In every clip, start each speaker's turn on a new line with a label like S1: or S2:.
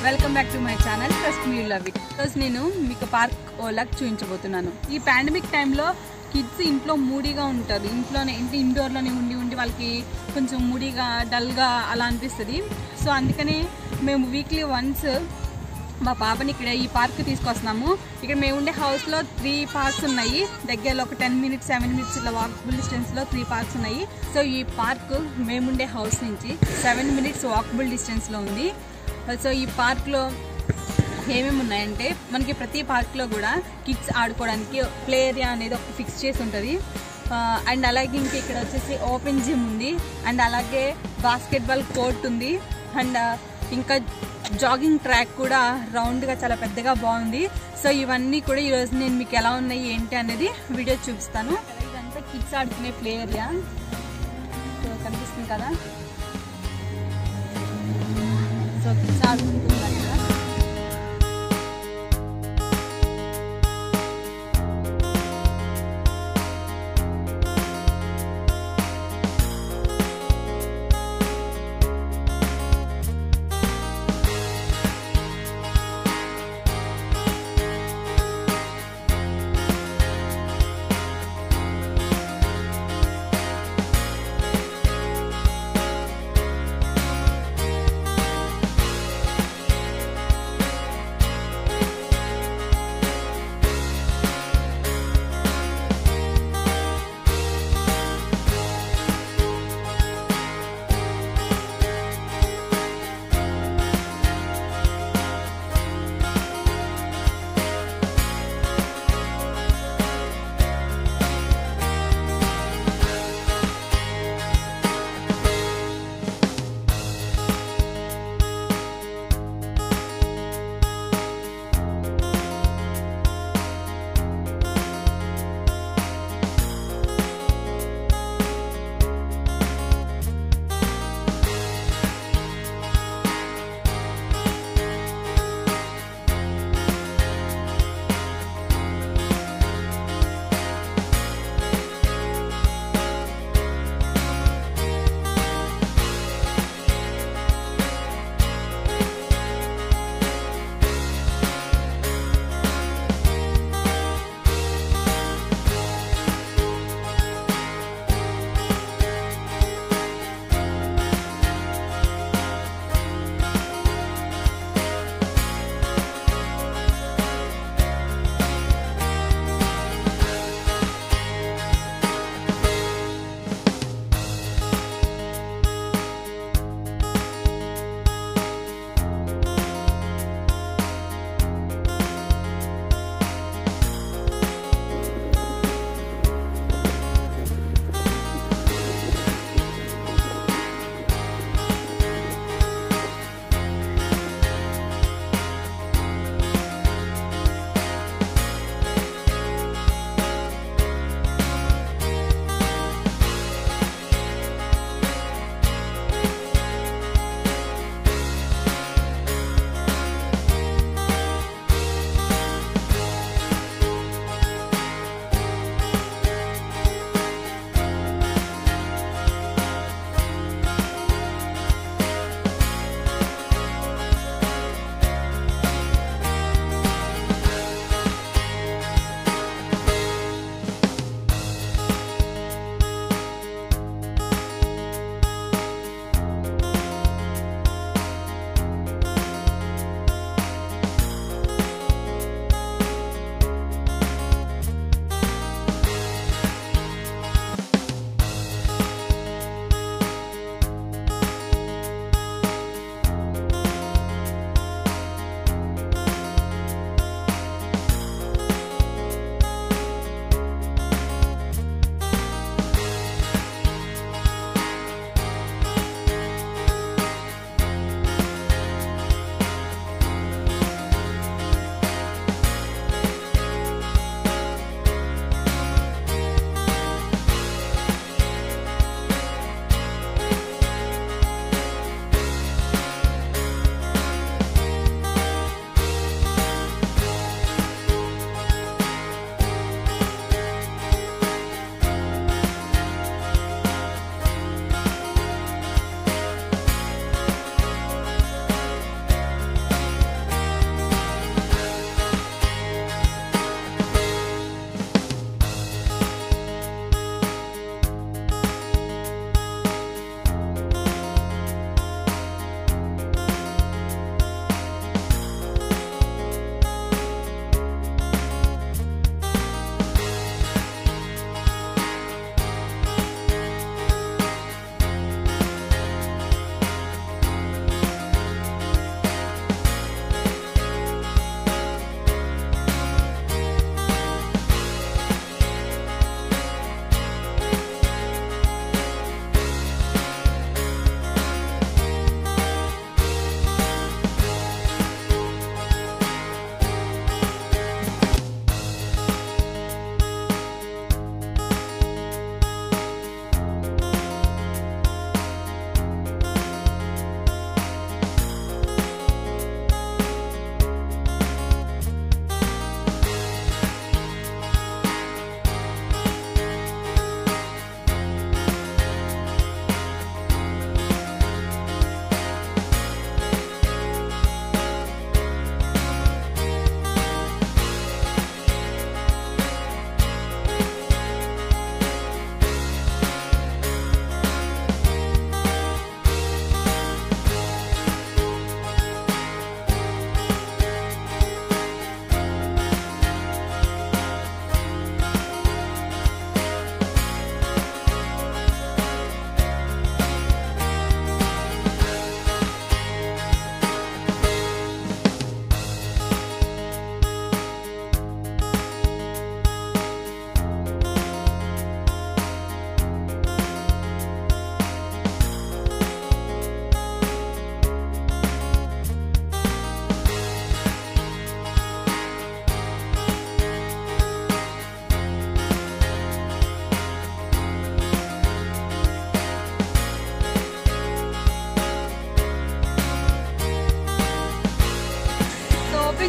S1: welcome back to my channel trust me love it ఈరోజు నేను మీకు పార్క్ ఓలాక్ చూపించబోతున్నాను ఈ పాండమిక్ టైంలో కిడ్స్ ఇంట్లో మూడీగా ఉంటారు ఇంట్లోనే ఇంటి ఇండోర్లోనే ఉండి ఉండి వాళ్ళకి కొంచెం మూడీగా డల్గా అలా అనిపిస్తుంది సో అందుకనే మేము వీక్లీ వన్స్ మా పాపని ఇక్కడ ఈ పార్క్ తీసుకొస్తున్నాము ఇక్కడ మేము ఉండే హౌస్లో త్రీ పార్క్స్ ఉన్నాయి దగ్గరలో ఒక టెన్ మినిట్స్ సెవెన్ మినిట్స్ ఇట్లా వాకబుల్ డిస్టెన్స్లో త్రీ పార్క్స్ ఉన్నాయి సో ఈ పార్క్ మేముండే హౌస్ నుంచి సెవెన్ మినిట్స్ వాకబుల్ డిస్టెన్స్లో ఉంది సో ఈ పార్క్లో ఏమేమి ఉన్నాయంటే మనకి ప్రతి పార్క్లో కూడా కిడ్స్ ఆడుకోవడానికి ప్లే ఏరియా అనేది ఒక ఫిక్స్ చేసి ఉంటుంది అండ్ అలాగే ఇంకా ఇక్కడ వచ్చేసి ఓపెన్ జిమ్ ఉంది అండ్ అలాగే బాస్కెట్బాల్ కోర్ట్ ఉంది అండ్ ఇంకా జాగింగ్ ట్రాక్ కూడా రౌండ్గా చాలా పెద్దగా బాగుంది సో ఇవన్నీ కూడా ఈరోజు నేను మీకు ఎలా ఉన్నాయి ఏంటి అనేది వీడియో చూపిస్తాను ఇదంతా కిడ్స్ ఆడుకునే ప్లే ఏరియా సో కనిపిస్తుంది కదా సో కిడ్స్ ఆడుకుంటున్నారు ఇక్కడ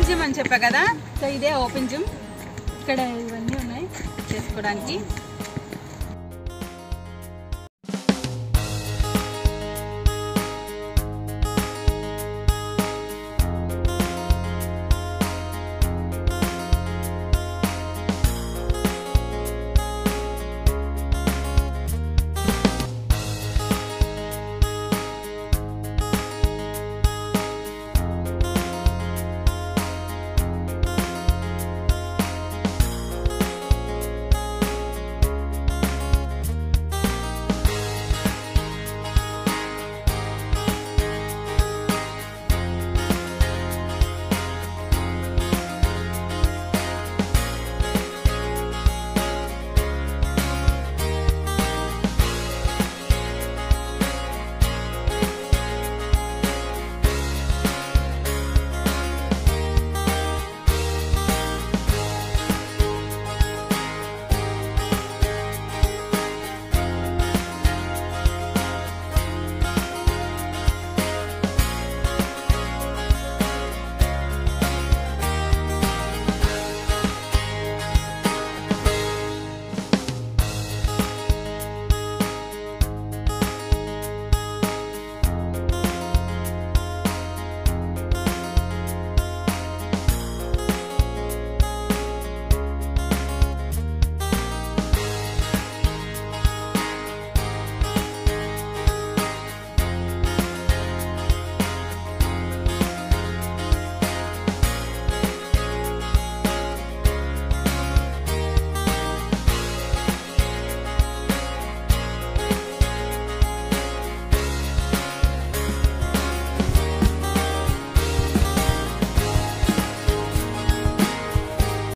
S1: జిమ్ అని చెప్పా కదా సో ఇదే ఓపెన్ జిమ్ ఇక్కడ ఇవన్నీ ఉన్నాయి చేసుకోవడానికి